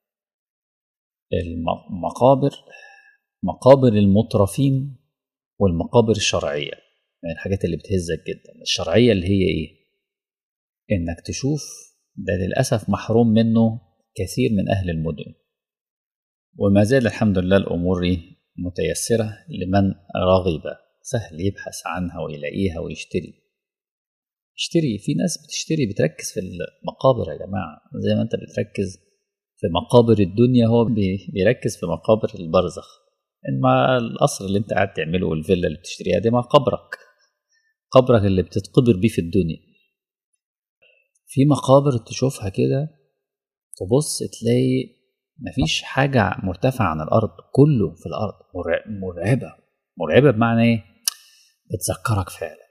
المقابر مقابر المترفين والمقابر الشرعية من الحاجات اللي بتهزك جدا الشرعية اللي هي إيه إنك تشوف ده للأسف محروم منه كثير من أهل المدن وما زال الحمد لله الأمور متيسرة لمن رغب سهل يبحث عنها ويلاقيها ويشتري اشتري في ناس بتشتري بتركز في المقابر يا جماعة زي ما انت بتركز في مقابر الدنيا هو بيركز في مقابر البرزخ ما القصر اللي انت قاعد تعمله والفيلا اللي بتشتريها دي ما قبرك قبرك اللي بتتقبر بيه في الدنيا في مقابر تشوفها كده تبص تلاقي مفيش حاجة مرتفعة عن الأرض كله في الأرض مرعبة مرعبة بمعنى إيه؟ بتذكرك فعلا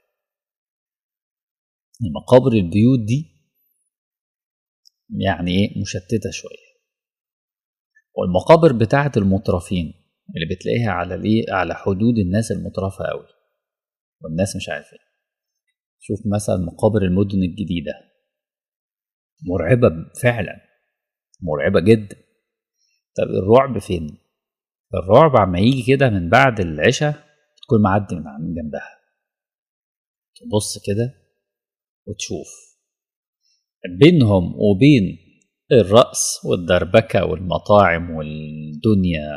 المقابر البيوت دي يعني إيه مشتتة شوية والمقابر بتاعة المترفين اللي بتلاقيها على الإيه على حدود الناس المترفة أوي والناس مش عارفين شوف مثلا مقابر المدن الجديدة مرعبة فعلا مرعبة جدا طب الرعب فين؟ الرعب عما يجي كده من بعد العشاء تكون معدي من جنبها تبص كده وتشوف بينهم وبين الرأس والدربكة والمطاعم والدنيا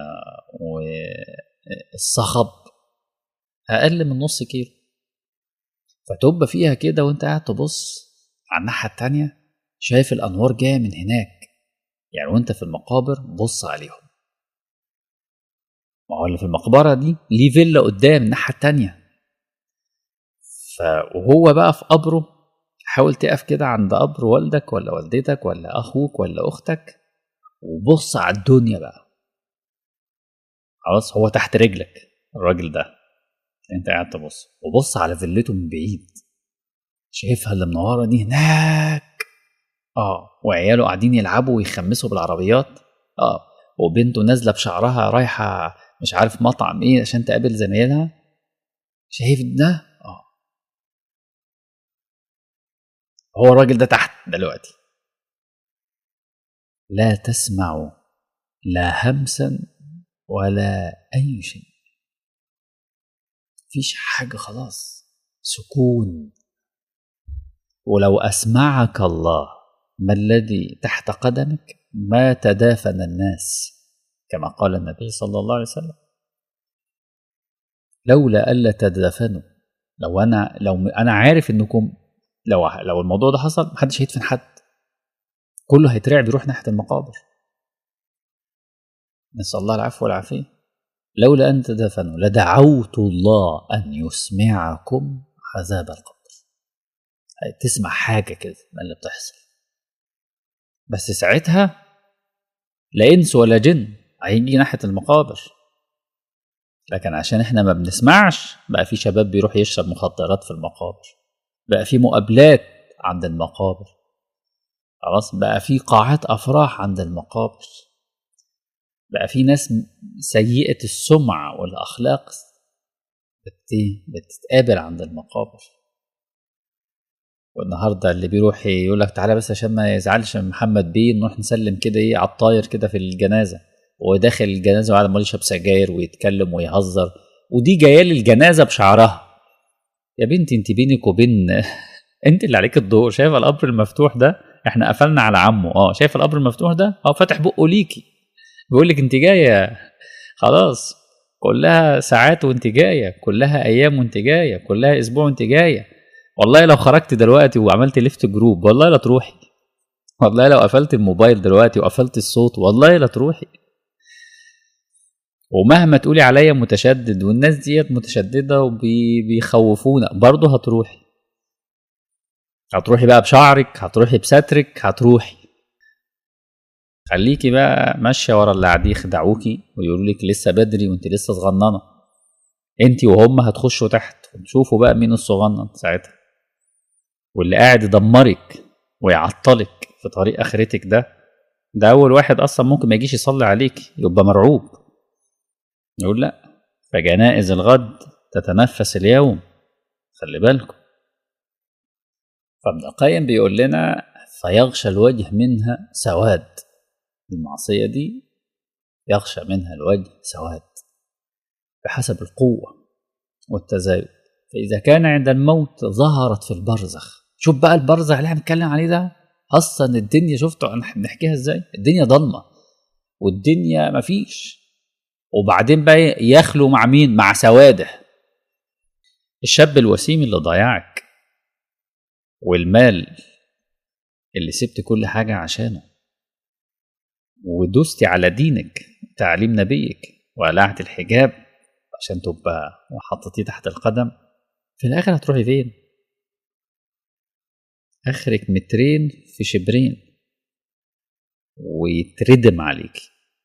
والصخب أقل من نص كيلو فتبقى فيها كده وانت قاعد تبص على الناحية التانية شايف الأنوار جاية من هناك يعني وانت في المقابر بص عليهم ما هو اللي في المقبرة دي ليه فيلا قدام الناحية التانية ف وهو بقى في قبره حاول تقف كده عند قبر والدك ولا والدتك ولا أخوك ولا أختك وبص على الدنيا بقى خلاص هو تحت رجلك الراجل ده انت قاعد تبص وبص على فيلته من بعيد شايفها اللي منوره دي هناك اه وعياله قاعدين يلعبوا ويخمسوا بالعربيات اه وبنته نازله بشعرها رايحه مش عارف مطعم ايه عشان تقابل زمايلها شايف ده اه هو الراجل ده تحت دلوقتي لا تسمع لا همسا ولا اي شيء مفيش حاجه خلاص سكون ولو اسمعك الله ما الذي تحت قدمك ما تدافن الناس كما قال النبي صلى الله عليه وسلم لولا الا تدفنوا لو انا لو انا عارف انكم لو لو الموضوع ده حصل محدش هيدفن حد كله هيترعب يروح ناحيه المقابر نسال الله العفو والعافيه لولا ان تدفنوا لدعوت الله ان يسمعكم عذاب القبر تسمع حاجه كده من اللي بتحصل بس ساعتها لا انس ولا جن هيجي ناحيه المقابر لكن عشان احنا ما بنسمعش بقى في شباب بيروح يشرب مخدرات في المقابر بقى في مقابلات عند المقابر خلاص بقى في قاعات افراح عند المقابر بقى في ناس سيئه السمعه والاخلاق بتتقابل عند المقابر والنهارده اللي بيروح يقول لك تعالى بس عشان ما يزعلش محمد بيه نروح نسلم كده ايه على الطاير كده في الجنازه وداخل الجنازه وقاعد عمال يشرب سجاير ويتكلم ويهزر ودي جايه لي الجنازه بشعرها يا بنتي انت بينك وبين انت اللي عليك الدور شايفه القبر المفتوح ده احنا قفلنا على عمه اه شايف القبر المفتوح ده اه فاتح بقه ليكي بيقول لك انت جايه خلاص كلها ساعات وانت جايه كلها ايام وانت جايه كلها اسبوع وانت جايه والله لو خرجت دلوقتي وعملت ليفت جروب والله لا تروحي والله لو قفلت الموبايل دلوقتي وقفلت الصوت والله لا تروحي ومهما تقولي عليا متشدد والناس ديت متشدده وبيخوفونا برضه هتروحي هتروحي بقى بشعرك هتروحي بسترك هتروحي خليكي بقى ماشيه ورا اللي قاعدين يخدعوكي ويقولوا لك لسه بدري وانت لسه صغننه انت وهم هتخشوا تحت وتشوفوا بقى مين الصغنن ساعتها واللي قاعد يدمرك ويعطلك في طريق اخرتك ده ده اول واحد اصلا ممكن ما يجيش يصلي عليك يبقى مرعوب يقول لا فجنائز الغد تتنفس اليوم خلي بالكم فابن القيم بيقول لنا فيغشى الوجه منها سواد المعصية دي يغشى منها الوجه سواد بحسب القوة والتزايد فإذا كان عند الموت ظهرت في البرزخ شوف بقى البرزخ اللي احنا بنتكلم عليه ده أصلا الدنيا شفتوا احنا بنحكيها ازاي الدنيا ضلمة والدنيا مفيش وبعدين بقى يخلو مع مين مع سواده الشاب الوسيم اللي ضيعك والمال اللي سبت كل حاجة عشانه ودوستي على دينك تعليم نبيك وقلعت الحجاب عشان تبقى وحطيتيه تحت القدم في الآخر هتروحي فين؟ آخرك مترين في شبرين ويتردم عليك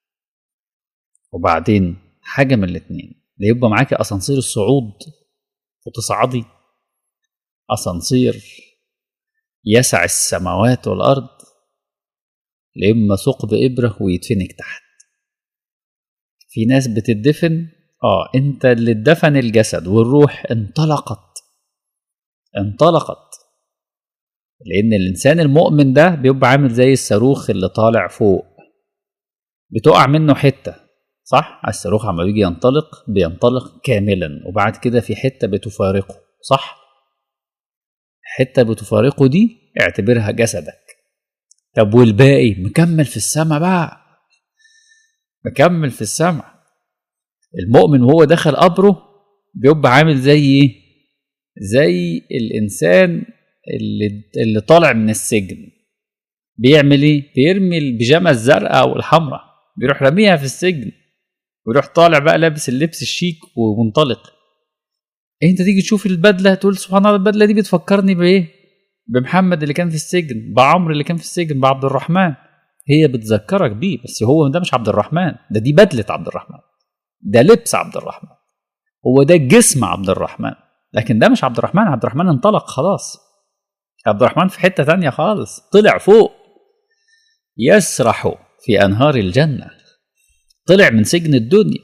وبعدين حاجة من الاتنين لا يبقى معاكي أسانسير الصعود وتصعدي أسانسير يسع السماوات والأرض لإما ثقب إبرة ويدفنك تحت في ناس بتدفن اه انت اللي اتدفن الجسد والروح انطلقت انطلقت لان الانسان المؤمن ده بيبقى عامل زي الصاروخ اللي طالع فوق بتقع منه حته صح الصاروخ عما بيجي ينطلق بينطلق كاملا وبعد كده في حته بتفارقه صح حته بتفارقه دي اعتبرها جسدك طب والباقي مكمل في السماء بقى مكمل في السماء المؤمن وهو دخل قبره بيبقى عامل زي ايه زي الانسان اللي اللي طالع من السجن بيعمل ايه بيرمي البيجامه الزرقاء والحمراء بيروح راميها في السجن ويروح طالع بقى لابس اللبس الشيك ومنطلق انت تيجي تشوف البدله تقول سبحان الله البدله دي بتفكرني بايه بمحمد اللي كان في السجن بعمرو اللي كان في السجن بعبد الرحمن هي بتذكرك بيه بس هو ده مش عبد الرحمن ده دي بدله عبد الرحمن ده لبس عبد الرحمن هو ده جسم عبد الرحمن لكن ده مش عبد الرحمن عبد الرحمن انطلق خلاص عبد الرحمن في حته تانية خالص طلع فوق يسرح في انهار الجنه طلع من سجن الدنيا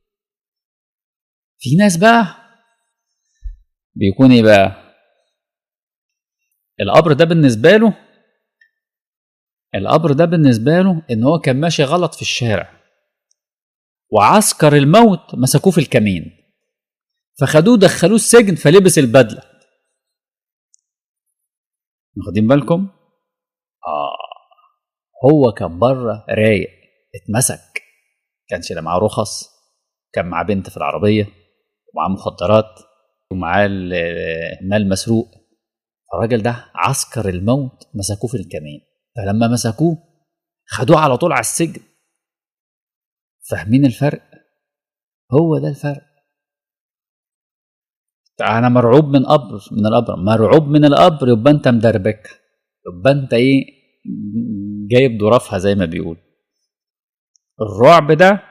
في ناس بقى بيكون ايه بقى القبر ده بالنسبه له القبر ده بالنسبه له ان هو كان ماشي غلط في الشارع وعسكر الموت مسكوه في الكمين فخدوه دخلوه السجن فلبس البدله واخدين بالكم اه هو كان بره رايق اتمسك كانش لا معاه رخص كان مع بنت في العربيه ومعاه مخدرات ومعاه المال مسروق الراجل ده عسكر الموت مسكوه في الكمين فلما مسكوه خدوه على طول على السجن فاهمين الفرق هو ده الفرق انا مرعوب من قبر من القبر مرعوب من القبر يبقى انت مدربك يبقى انت ايه جايب ظرافها زي ما بيقول الرعب ده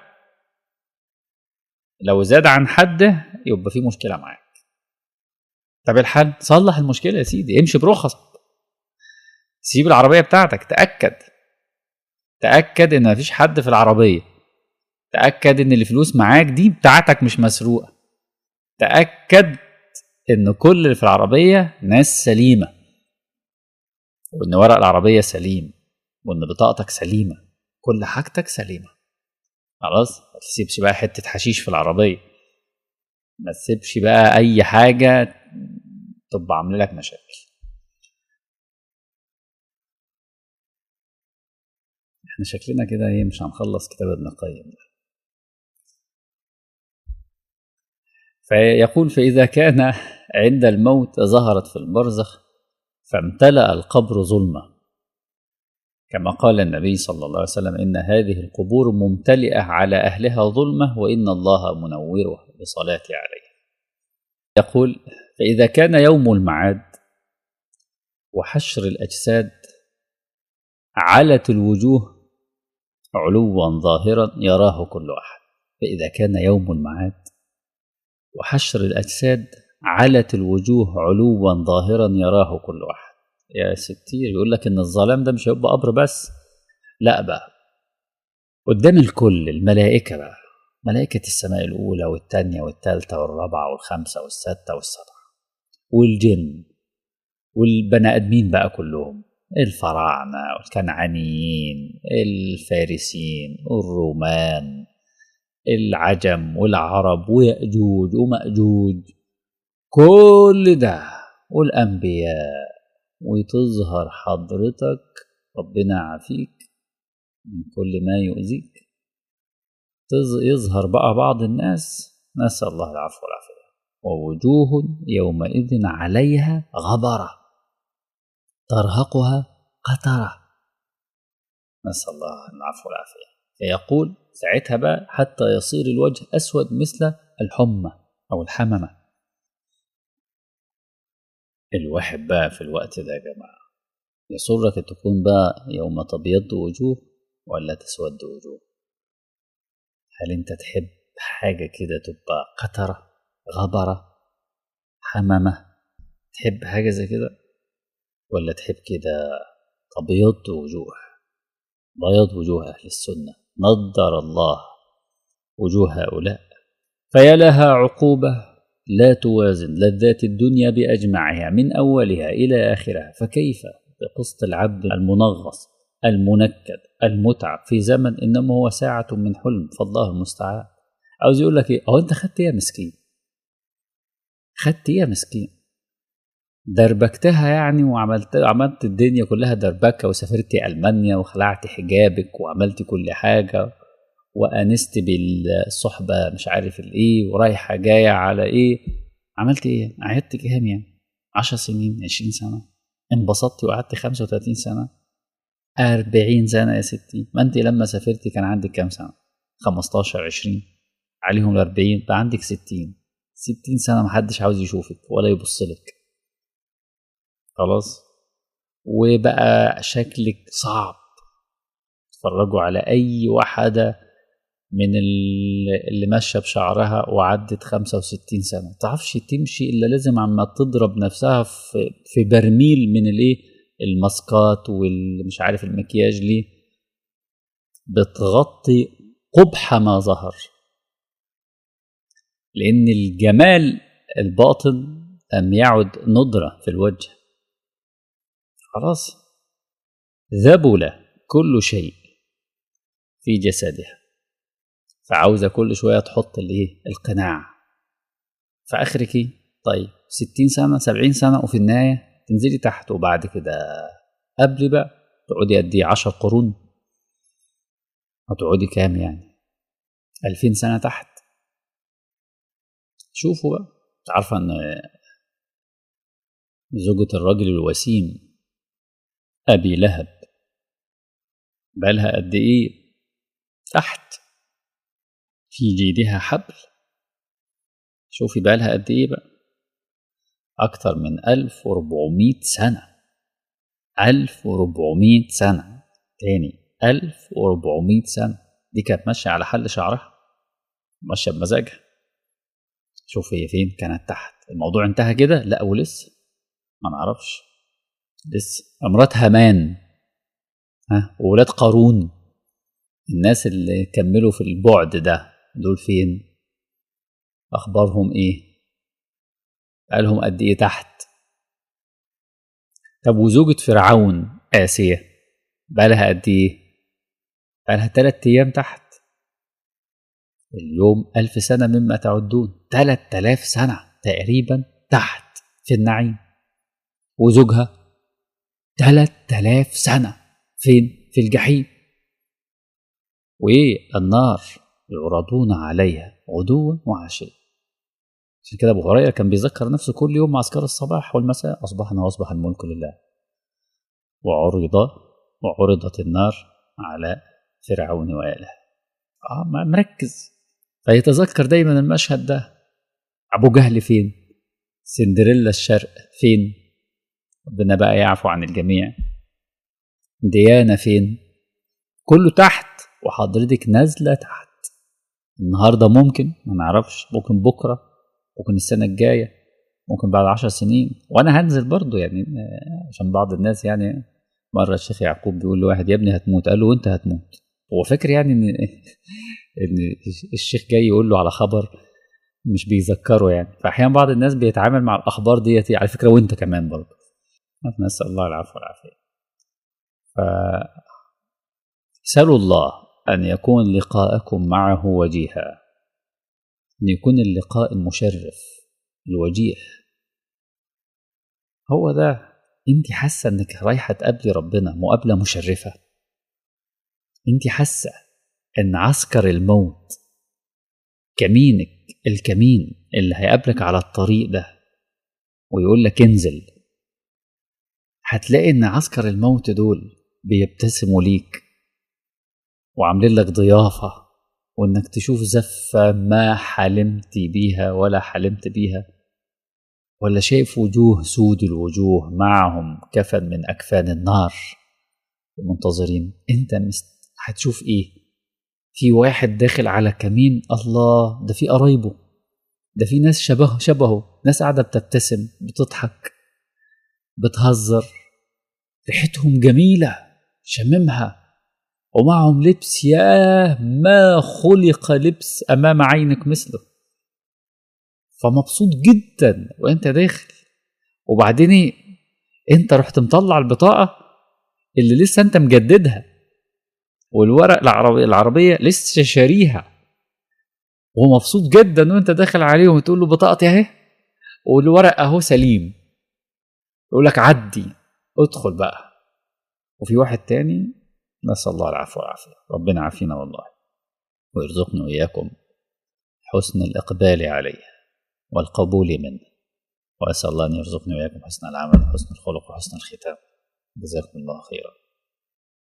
لو زاد عن حده يبقى في مشكله معاك طب الحل صلح المشكله يا سيدي امشي برخصك سيب العربيه بتاعتك تاكد تاكد ان مفيش حد في العربيه تاكد ان الفلوس معاك دي بتاعتك مش مسروقه تاكد ان كل اللي في العربيه ناس سليمه وان ورق العربيه سليم وان بطاقتك سليمه كل حاجتك سليمه خلاص ما تسيبش بقى حته حشيش في العربيه ما تسيبش بقى اي حاجه تبقى عامله لك مشاكل احنا شكلنا كده ايه مش هنخلص كتاب ابن القيم ده فيقول فإذا كان عند الموت ظهرت في البرزخ فامتلأ القبر ظلمة كما قال النبي صلى الله عليه وسلم إن هذه القبور ممتلئة على أهلها ظلمة وإن الله منورها بصلاة عليه يقول فإذا كان يوم المعاد وحشر الأجساد علت الوجوه علوا ظاهرا يراه كل أحد فإذا كان يوم المعاد وحشر الأجساد علت الوجوه علوا ظاهرا يراه كل واحد يا ستير يقول لك إن الظلام ده مش هيبقى قبر بس لا بقى قدام الكل الملائكة بقى ملائكة السماء الأولى والثانية والثالثة والرابعة والخامسة والستة والسبعة والجن والبني آدمين بقى كلهم الفراعنة والكنعانيين الفارسيين الرومان العجم والعرب ويأجوج ومأجوج كل ده والأنبياء وتظهر حضرتك ربنا يعافيك من كل ما يؤذيك يظهر بقى بعض الناس نسأل الله العفو والعافية ووجوه يومئذ عليها غبرة ترهقها قترة نسأل الله العفو والعافية فيقول ساعتها بقى حتى يصير الوجه أسود مثل الحمى أو الحممة الواحد بقى في الوقت ده يا جماعة يسرك تكون بقى يوم تبيض وجوه ولا تسود وجوه هل انت تحب حاجة كده تبقى قترة غبرة حممة تحب حاجة زي كده ولا تحب كده تبيض وجوه بياض وجوه أهل السنة نضر الله وجوه هؤلاء فيا لها عقوبة لا توازن لذات الدنيا بأجمعها من أولها إلى آخرها فكيف بقسط العبد المنغص المنكد المتعب في زمن إنما هو ساعة من حلم فالله المستعان عاوز يقول لك إيه أهو أنت خدت إيه يا مسكين خدت إيه يا مسكين دربكتها يعني وعملت عملت الدنيا كلها دربكه وسافرتي المانيا وخلعت حجابك وعملت كل حاجه وانست بالصحبه مش عارف الايه ورايحه جايه على ايه عملت ايه؟ قعدت كام يعني؟ 10 سنين 20 سنه انبسطتي وقعدت 35 سنه 40 سنه يا ستي ما انت لما سافرتي كان عندك كام سنه؟ 15 20 عليهم ال 40 بقى عندك 60 60 سنه محدش عاوز يشوفك ولا يبص لك خلاص وبقى شكلك صعب اتفرجوا على اي واحده من اللي ماشيه بشعرها وعدت 65 سنه تعرفش تمشي الا لازم عما تضرب نفسها في في برميل من الايه الماسكات والمش عارف المكياج ليه بتغطي قبح ما ظهر لان الجمال الباطن لم يعد ندره في الوجه خلاص ذبل كل شيء في جسدها فعاوزه كل شويه تحط الايه القناع فاخرك ايه طيب 60 سنه 70 سنه وفي النهايه تنزلي تحت وبعد كده قبل بقى تقعدي قد ايه 10 قرون هتقعدي كام يعني 2000 سنه تحت شوفوا بقى عارفة ان زوجة الرجل الوسيم أبي لهب بقالها قد إيه تحت في جيدها حبل شوفي بقالها قد إيه بقى أكتر من ألف وربعمية سنة ألف وربعمية سنة تاني ألف وربعمية سنة دي كانت ماشية على حل شعرها ماشية بمزاجها شوف هي فين كانت تحت الموضوع انتهى كده لا ولسه ما نعرفش لسه امرات هامان ها وولاد قارون الناس اللي كملوا في البعد ده دول فين اخبارهم ايه قالهم قد ايه تحت طب وزوجة فرعون آسية بقالها قد ايه بقالها تلات ايام تحت اليوم ألف سنة مما تعدون تلات آلاف سنة تقريبا تحت في النعيم وزوجها تلات آلاف سنة فين؟ في الجحيم وإيه النار يعرضون عليها غدوا وعشيا عشان كده أبو هريرة كان بيذكر نفسه كل يوم مع أذكار الصباح والمساء أصبحنا وأصبح الملك لله وعرض وعرضت النار على فرعون وآله آه مركز فيتذكر دايما المشهد ده أبو جهل فين سندريلا الشرق فين ربنا بقى يعفو عن الجميع ديانة فين كله تحت وحضرتك نازلة تحت النهاردة ممكن ما نعرفش ممكن بكرة ممكن السنة الجاية ممكن بعد عشر سنين وأنا هنزل برضو يعني عشان بعض الناس يعني مرة الشيخ يعقوب بيقول لواحد يا ابني هتموت قال له وانت هتموت هو فاكر يعني ان ان الشيخ جاي يقول له على خبر مش بيذكره يعني فاحيانا بعض الناس بيتعامل مع الاخبار ديت على فكره وانت كمان برضه نسال الله العفو والعافيه ف سألوا الله أن يكون لقاءكم معه وجيها أن يكون اللقاء المشرف الوجيه هو ده انت حاسة انك رايحة تقابلي ربنا مقابلة مشرفة انت حاسة ان عسكر الموت كمينك الكمين اللي هيقابلك على الطريق ده ويقول لك انزل هتلاقي ان عسكر الموت دول بيبتسموا ليك وعاملين لك ضيافة وانك تشوف زفة ما حلمت بيها ولا حلمت بيها ولا شايف وجوه سود الوجوه معهم كفن من أكفان النار منتظرين انت مست... هتشوف ايه في واحد داخل على كمين الله ده في قرايبه ده في ناس شبهه شبهه ناس قاعدة بتبتسم بتضحك بتهزر ريحتهم جميلة شممها ومعهم لبس ياه ما خلق لبس أمام عينك مثله فمبسوط جدا وانت داخل وبعدين ايه انت رحت مطلع البطاقة اللي لسه انت مجددها والورق العربية, العربية لسه شاريها ومبسوط جدا وانت داخل عليهم وتقول له بطاقتي اهي والورق اهو سليم يقول لك عدي ادخل بقى وفي واحد تاني نسأل الله العفو والعافية ربنا عافينا والله ويرزقنا وإياكم حسن الإقبال عليه والقبول منه وأسأل الله أن يرزقني وإياكم حسن العمل وحسن الخلق وحسن الختام جزاكم الله خيرا